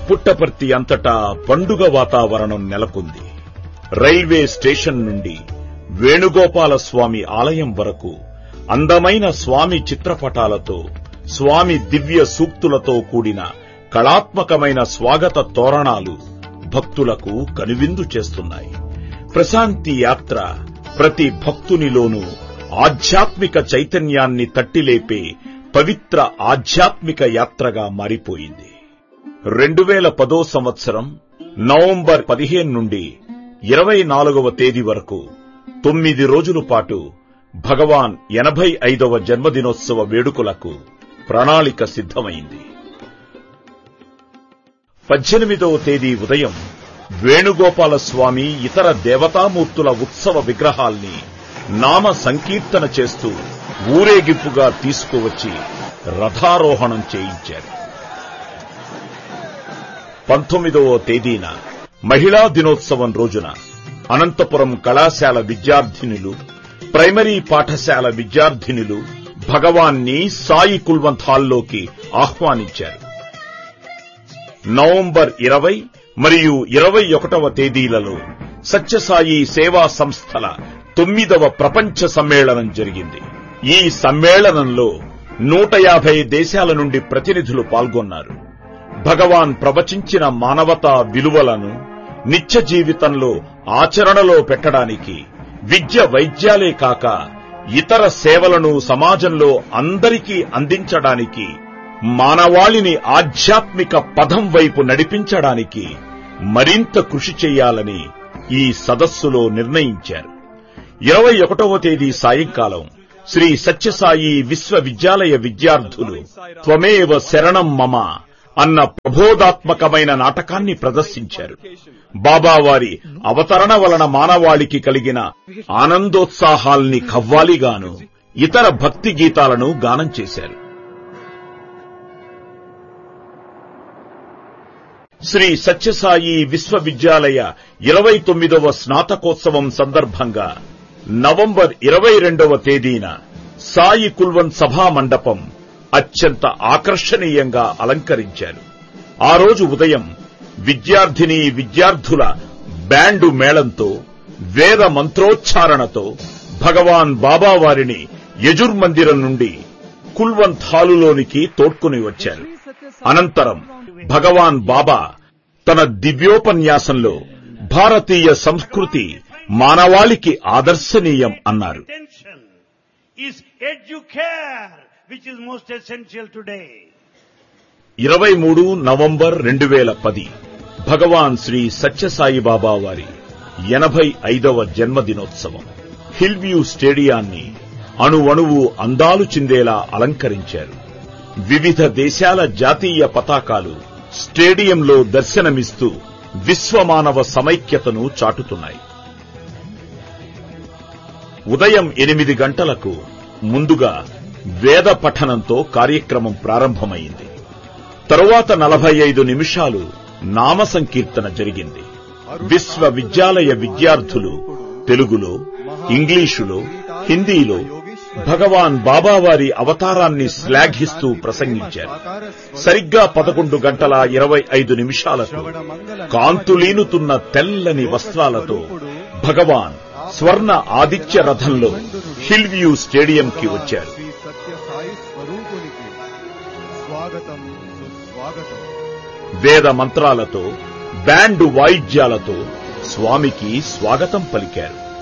పుట్టపర్తి అంతటా పండుగ వాతావరణం నెలకొంది రైల్వే స్టేషన్ నుండి వేణుగోపాల స్వామి ఆలయం వరకు అందమైన స్వామి చిత్రపటాలతో స్వామి దివ్య సూక్తులతో కూడిన కళాత్మకమైన స్వాగత తోరణాలు భక్తులకు కనువిందు చేస్తున్నాయి ప్రశాంతి యాత్ర ప్రతి భక్తునిలోనూ ఆధ్యాత్మిక చైతన్యాన్ని తట్టిలేపే పవిత్ర ఆధ్యాత్మిక యాత్రగా మారిపోయింది రెండు వేల పదో సంవత్సరం నవంబర్ పదిహేను నుండి ఇరవై నాలుగవ తేదీ వరకు తొమ్మిది రోజుల పాటు భగవాన్ ఎనభై ఐదవ జన్మదినోత్సవ వేడుకలకు ప్రణాళిక సిద్ధమైంది పద్దెనిమిదవ తేదీ ఉదయం వేణుగోపాల స్వామి ఇతర దేవతామూర్తుల ఉత్సవ విగ్రహాల్ని నామ సంకీర్తన చేస్తూ ఊరేగింపుగా తీసుకువచ్చి రథారోహణం చేయించారు పంతొమ్మిదవ తేదీన మహిళా దినోత్సవం రోజున అనంతపురం కళాశాల విద్యార్థినులు ప్రైమరీ పాఠశాల విద్యార్థినులు భగవాన్ని సాయి కుల్వంత్ హాల్లోకి ఆహ్వానించారు నవంబర్ ఇరవై మరియు ఇరవై ఒకటవ తేదీలలో సత్యసాయి సేవా సంస్థల తొమ్మిదవ ప్రపంచ సమ్మేళనం జరిగింది ఈ సమ్మేళనంలో నూట యాభై దేశాల నుండి ప్రతినిధులు పాల్గొన్నారు భగవాన్ ప్రవచించిన మానవతా విలువలను నిత్య జీవితంలో ఆచరణలో పెట్టడానికి విద్య వైద్యాలే కాక ఇతర సేవలను సమాజంలో అందరికీ అందించడానికి మానవాళిని ఆధ్యాత్మిక పదం వైపు నడిపించడానికి మరింత కృషి చేయాలని ఈ సదస్సులో నిర్ణయించారు ఇరవై ఒకటవ తేదీ సాయంకాలం శ్రీ సత్యసాయి విశ్వవిద్యాలయ విద్యార్థులు త్వమేవ శరణం మమ అన్న ప్రబోధాత్మకమైన నాటకాన్ని ప్రదర్శించారు బాబావారి అవతరణ వలన మానవాళికి కలిగిన ఆనందోత్సాహాల్ని కవ్వాలిగాను ఇతర భక్తి గీతాలను గానం చేశారు శ్రీ సత్యసాయి విశ్వవిద్యాలయ ఇరవై తొమ్మిదవ స్నాతకోత్సవం సందర్భంగా నవంబర్ ఇరవై రెండవ తేదీన సాయి కుల్వన్ సభా మండపం అత్యంత ఆకర్షణీయంగా అలంకరించారు ఆ రోజు ఉదయం విద్యార్థిని విద్యార్థుల బ్యాండు మేళంతో వేద మంత్రోచ్చారణతో భగవాన్ బాబావారిని యజుర్మందిరం నుండి కుల్వంత్ హాలులోనికి తోడ్కొని వచ్చారు అనంతరం భగవాన్ బాబా తన దివ్యోపన్యాసంలో భారతీయ సంస్కృతి మానవాళికి ఆదర్శనీయం అన్నారు Attention is educare, which is most essential today. ఇరవై మూడు నవంబర్ రెండు వేల పది భగవాన్ శ్రీ సత్యసాయి బాబా వారి ఎనభై ఐదవ జన్మదినోత్సవం హిల్ వ్యూ స్టేడియాన్ని అణువణువు అందాలు చిందేలా అలంకరించారు వివిధ దేశాల జాతీయ పతాకాలు స్టేడియంలో దర్శనమిస్తూ విశ్వమానవ సమైక్యతను చాటుతున్నాయి ఉదయం ఎనిమిది గంటలకు ముందుగా వేద పఠనంతో కార్యక్రమం ప్రారంభమైంది తరువాత నలభై ఐదు నిమిషాలు నామ సంకీర్తన జరిగింది విశ్వవిద్యాలయ విద్యార్థులు తెలుగులో ఇంగ్లీషులో హిందీలో భగవాన్ బాబావారి అవతారాన్ని శ్లాఘిస్తూ ప్రసంగించారు సరిగ్గా పదకొండు గంటల ఇరవై ఐదు నిమిషాలకు కాంతులీనుతున్న తెల్లని వస్త్రాలతో భగవాన్ స్వర్ణ ఆదిత్య రథంలో హిల్ వ్యూ స్టేడియంకి వచ్చారు శ్రీ సత్యసాయి స్వరూపునికి స్వాగతం సుస్వాగతం వేద మంత్రాలతో బ్యాండు వాయిద్యాలతో స్వామికి స్వాగతం పలికారు